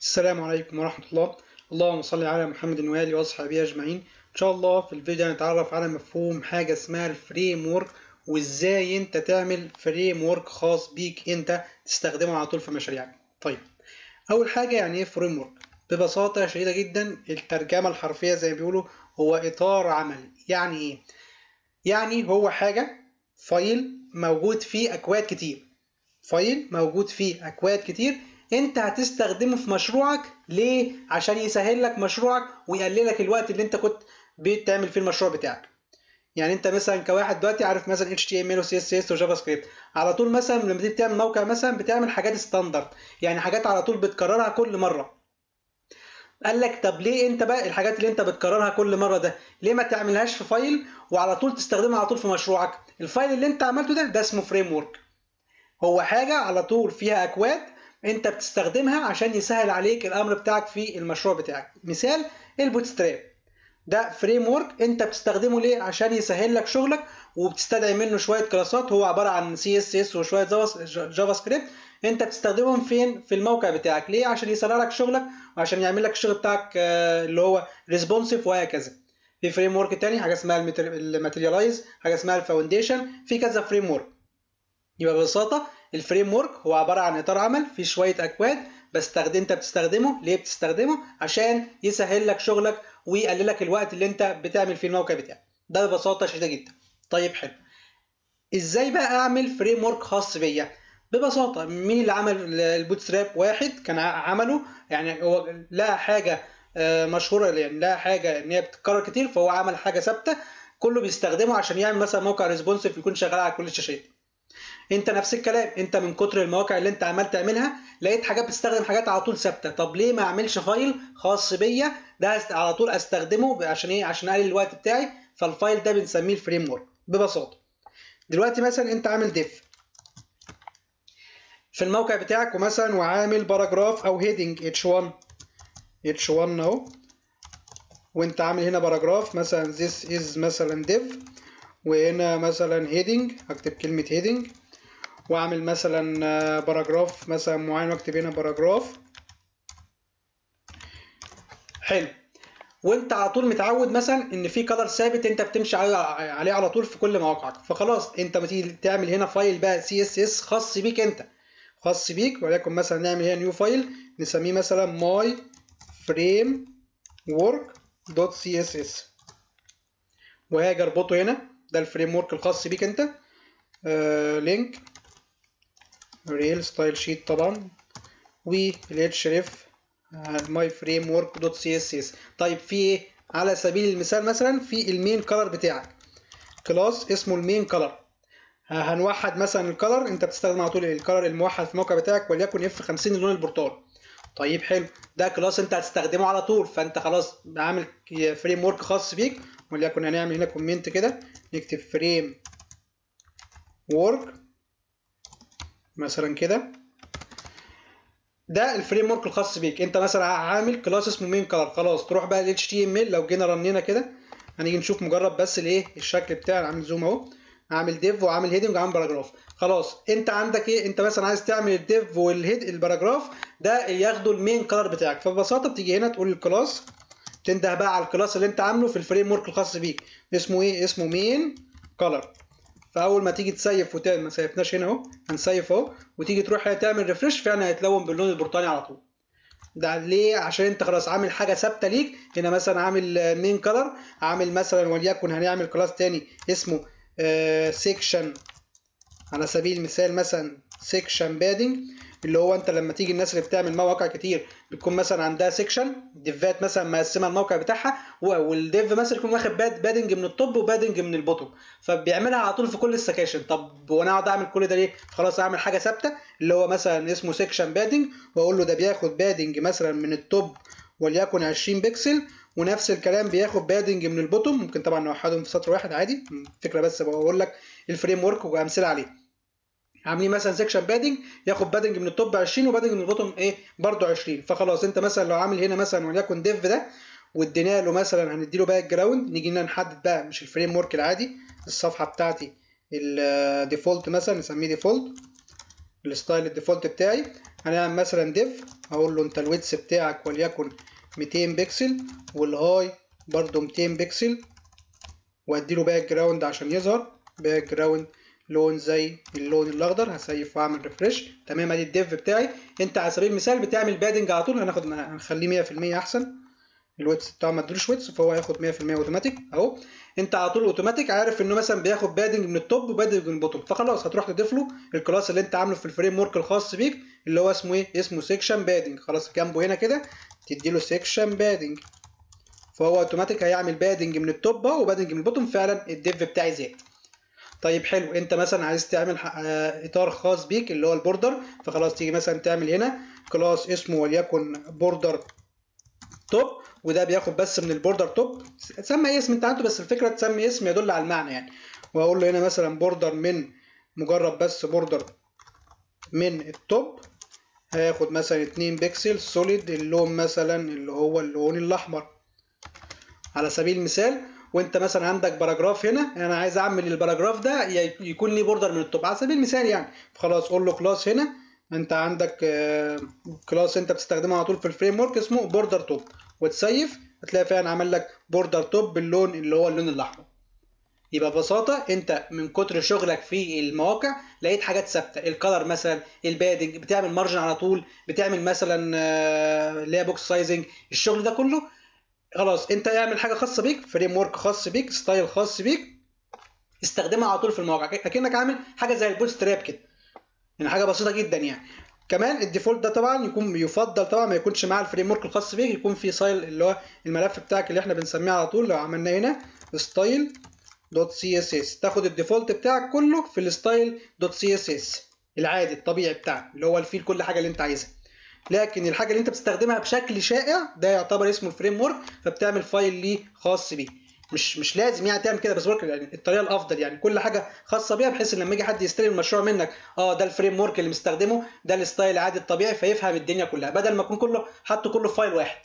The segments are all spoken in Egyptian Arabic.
السلام عليكم ورحمة الله اللهم صل على محمد وآله وأصحابه أجمعين إن شاء الله في الفيديو هنتعرف على مفهوم حاجة اسمها الفريم ورك وإزاي أنت تعمل فريم ورك خاص بيك أنت تستخدمه على طول في مشاريعك طيب أول حاجة يعني إيه فريم ورك ببساطة شديدة جدا الترجمة الحرفية زي ما بيقولوا هو إطار عمل يعني إيه يعني هو حاجة فايل موجود فيه أكواد كتير فايل موجود فيه أكواد كتير انت هتستخدمه في مشروعك ليه عشان يسهل لك مشروعك ويقلل لك الوقت اللي انت كنت بتعمل فيه المشروع بتاعك يعني انت مثلا كواحد دلوقتي عارف مثلا HTML و CSS وجافا سكريبت على طول مثلا لما تيجي تعمل موقع مثلا بتعمل حاجات ستاندرد يعني حاجات على طول بتكررها كل مره قال لك طب ليه انت بقى الحاجات اللي انت بتكررها كل مره ده ليه ما تعملهاش في فايل وعلى طول تستخدمها على طول في مشروعك الفايل اللي انت عملته ده ده اسمه فريم ورك هو حاجه على طول فيها اكواد انت بتستخدمها عشان يسهل عليك الامر بتاعك في المشروع بتاعك مثال البوتستراب ده فريم ورك انت بتستخدمه ليه عشان يسهل لك شغلك وبتستدعي منه شويه كلاسات هو عباره عن سي اس اس وشويه جافا سكريبت انت بتستخدمهم فين في الموقع بتاعك ليه عشان يسهل لك شغلك وعشان يعمل لك الشغل بتاعك اللي هو ريسبونسيف وهكذا في فريم ورك تاني حاجه اسمها الماتيريالايز حاجه اسمها الفاونديشن في كذا فريم ورك يبقى ببساطه الفريم ورك هو عباره عن اطار عمل فيه شويه اكواد بستخدم انت بتستخدمه ليه بتستخدمه عشان يسهل لك شغلك ويقلل لك الوقت اللي انت بتعمل فيه الموقع بتاعك ده ببساطه شديده جدا طيب حلو ازاي بقى اعمل فريم ورك خاص بيا ببساطه مين اللي عمل البوتستراب واحد كان عمله يعني هو لقى حاجه مشهوره يعني لقى حاجه ان هي بتتكرر كتير فهو عمل حاجه ثابته كله بيستخدمه عشان يعمل مثلا موقع ريسبونسيف يكون شغال على كل الشاشات انت نفس الكلام انت من كتر المواقع اللي انت عمال تعملها لقيت حاجات بتستخدم حاجات على طول ثابته طب ليه ما اعملش فايل خاص بيا ده على طول استخدمه عشان ايه عشان اقلل الوقت بتاعي فالفايل ده بنسميه الفريم ورك ببساطه دلوقتي مثلا انت عامل ديف في الموقع بتاعك ومثلا وعامل باراجراف او هيدنج h1 h1 اهو وانت عامل هنا باراجراف مثلا this is مثلا div وهنا مثلا heading هكتب كلمة heading واعمل مثلا باراجراف مثلا معين واكتب هنا باراجراف حلو وانت على طول متعود مثلا ان في كلر ثابت انت بتمشي عليه على طول في كل مواقعك فخلاص انت ما تيجي تعمل هنا فايل بقى سي اس اس خاص بيك انت خاص بيك وليكن مثلا نعمل هنا نيو فايل نسميه مثلا ماي فريم ورك دوت سي اس اس وهاجي اربطه هنا ده الفريم ورك الخاص بيك انت آه لينك ريل ستايل شيت طبعا والاتش ريف ماي فريم ورك دوت سي اس اس طيب في ايه على سبيل المثال مثلا في المين كلر بتاعك كلاس اسمه المين كلر هنوحد مثلا الكلر انت بتستخدم على طول الكلر الموحد في الموقع بتاعك وليكن اف 50 اللون البرتقالي طيب حلو ده كلاس انت هتستخدمه على طول فانت خلاص عامل فريم ورك خاص بيك وليكن هنعمل هنا كومنت كده نكتب فريم ورك مثلا كده ده الفريم ورك الخاص بيك انت مثلا عامل كلاس اسمه مين كلر خلاص تروح بقى ال HTML لو جينا رنينا كده هنيجي نشوف مجرد بس الايه الشكل بتاعي عامل زوم اهو عامل ديف وعامل هيدنج وعامل باراجراف خلاص انت عندك ايه انت مثلا عايز تعمل الديف والهيد الباراجراف ده ياخدوا المين كلر بتاعك فببساطه بتيجي هنا تقول الكلاس تنده بقى على الكلاس اللي انت عامله في الفريم ورك الخاص بيك اسمه ايه اسمه مين كلر فاول ما تيجي تسيف وتعمل ما سيفناش هنا اهو هنسيف اهو وتيجي تروح تعمل ريفرش فعلا هيتلون باللون البرتقالي على طول ده ليه عشان انت خلاص عامل حاجه ثابته ليك هنا مثلا عامل مين كلر عامل مثلا وليكن هنعمل كلاس تاني اسمه سيكشن على سبيل المثال مثلا سيكشن بادنج اللي هو انت لما تيجي الناس اللي بتعمل مواقع كتير بتكون مثلا عندها سيكشن ديفات مثلا مقسمه الموقع بتاعها والديف مثلا يكون واخد باد بادنج من التوب وبادنج من البوتوم فبيعملها على طول في كل السكاشن طب وانا اقعد اعمل كل ده ليه خلاص اعمل حاجه ثابته اللي هو مثلا اسمه سيكشن بادنج واقول له ده بياخد بادنج مثلا من التوب وليكن 20 بكسل ونفس الكلام بياخد بادنج من البوتوم ممكن طبعا نوحدهم في سطر واحد عادي فكره بس بقول لك الفريم ورك وامثله عليه عاملين مثلا سيكشن بادنج ياخد بادنج من التوب 20 وبادنج من البوتوم ايه برده 20 فخلاص انت مثلا لو عامل هنا مثلا وليكن ديف ده وادينا له مثلا هنديله باك جراوند نيجي هنا نحدد بقى مش الفريم ورك العادي الصفحه بتاعتي الديفولت مثلا نسميه ديفولت الستايل الديفولت بتاعي هنعمل مثلا ديف هقول له انت الويتس بتاعك وليكن 200 بكسل والهاي برضو 200 بكسل واديله باك جراوند عشان يظهر باك جراوند لون زي اللون الاخضر هسيف واعمل ريفرش تمام ادي الديف بتاعي انت على سبيل المثال بتعمل بادنج على طول هناخد هنخليه 100% احسن الويتس بتاعه ما ادلوش ويتس فهو هياخد 100% اوتوماتيك اهو انت على طول اوتوماتيك عارف انه مثلا بياخد بادنج من التوب وبادنج من البوتوم فخلاص هتروح تضيف له الكلاس اللي انت عامله في الفريم ورك الخاص بيك اللي هو اسمه ايه اسمه سيكشن بادنج خلاص جنبه هنا كده تدي له سيكشن بادنج فهو اوتوماتيك هيعمل بادنج من التوب وبادنج من البوتوم فعلا الديف بتاعي زاد طيب حلو انت مثلا عايز تعمل اطار خاص بيك اللي هو البوردر فخلاص تيجي مثلا تعمل هنا كلاس اسمه وليكن بوردر توب وده بياخد بس من البوردر توب سمي اي اسم انت عنده بس الفكره تسمي اسم يدل على المعنى يعني واقول له هنا مثلا بوردر من مجرد بس بوردر من التوب هياخد مثلا 2 بكسل سوليد اللون مثلا اللي هو اللون الاحمر على سبيل المثال وانت مثلا عندك باراجراف هنا انا عايز اعمل الباراجراف ده يكون ليه بوردر من التوب على سبيل المثال يعني فخلاص قول له كلاس هنا انت عندك كلاس انت بتستخدمه على طول في الفريم ورك اسمه بوردر توب وتسيف هتلاقي فعلا عمل لك بوردر توب باللون اللي هو اللون الاحمر يبقى ببساطه انت من كتر شغلك في المواقع لقيت حاجات ثابته الكلر مثلا البادنج بتعمل مارجن على طول بتعمل مثلا اللي هي بوكس سايزنج الشغل ده كله خلاص انت اعمل حاجه خاصه بيك فريم ورك خاص بيك ستايل خاص بيك استخدمها على طول في المواقع اكنك عامل حاجه زي البوست تراب كده يعني حاجه بسيطه جدا يعني كمان الديفولت ده طبعا يكون يفضل طبعا ما يكونش مع الفريم ورك الخاص بيك يكون في سايل اللي هو الملف بتاعك اللي احنا بنسميه على طول لو عملنا هنا ستايل دوت سي اس اس تاخد الديفولت بتاعك كله في الستايل دوت سي اس اس العادي الطبيعي بتاعك اللي هو فيه كل حاجه اللي انت عايزها لكن الحاجه اللي انت بتستخدمها بشكل شائع ده يعتبر اسمه فريم ورك فبتعمل فايل ليه خاص بيه مش مش لازم يعني تعمل كده بس ورك يعني الطريقه الافضل يعني كل حاجه خاصه بيها بحيث ان لما يجي حد يستلم المشروع منك اه ده الفريم ورك اللي مستخدمه ده الستايل العادي الطبيعي فيفهم الدنيا كلها بدل ما يكون كله حاطه كله في فايل واحد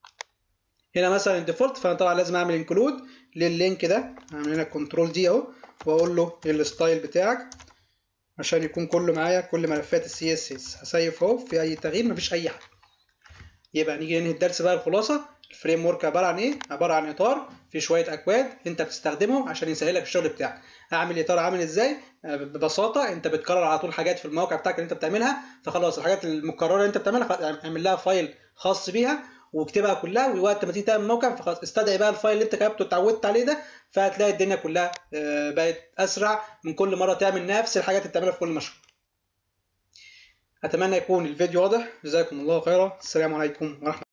هنا مثلا الديفولت فانا طبعا لازم اعمل انكلود لللينك ده اعمل هنا كنترول دي اهو واقول له الستايل بتاعك عشان يكون كله معايا كل ملفات السي اس اس هسيف اهو في اي تغيير مفيش اي حاجه يبقى نيجي ننهي الدرس بقى الخلاصه الفريم ورك عباره عن ايه عباره عن اطار في شويه اكواد انت بتستخدمه عشان يسهل لك الشغل بتاعك اعمل اطار عامل ازاي ببساطه انت بتكرر على طول حاجات في الموقع بتاعك اللي انت بتعملها فخلاص الحاجات المكرره اللي انت بتعملها اعمل لها فايل خاص بيها واكتبها كلها ووقت ما تيجي تعمل موقع فخلاص استدعي بقى الفايل اللي انت كتبته اتعودت عليه ده فهتلاقي الدنيا كلها بقت اسرع من كل مره تعمل نفس الحاجات اللي بتعملها في كل مشروع اتمنى يكون الفيديو واضح جزاكم الله خيرا السلام عليكم ورحمه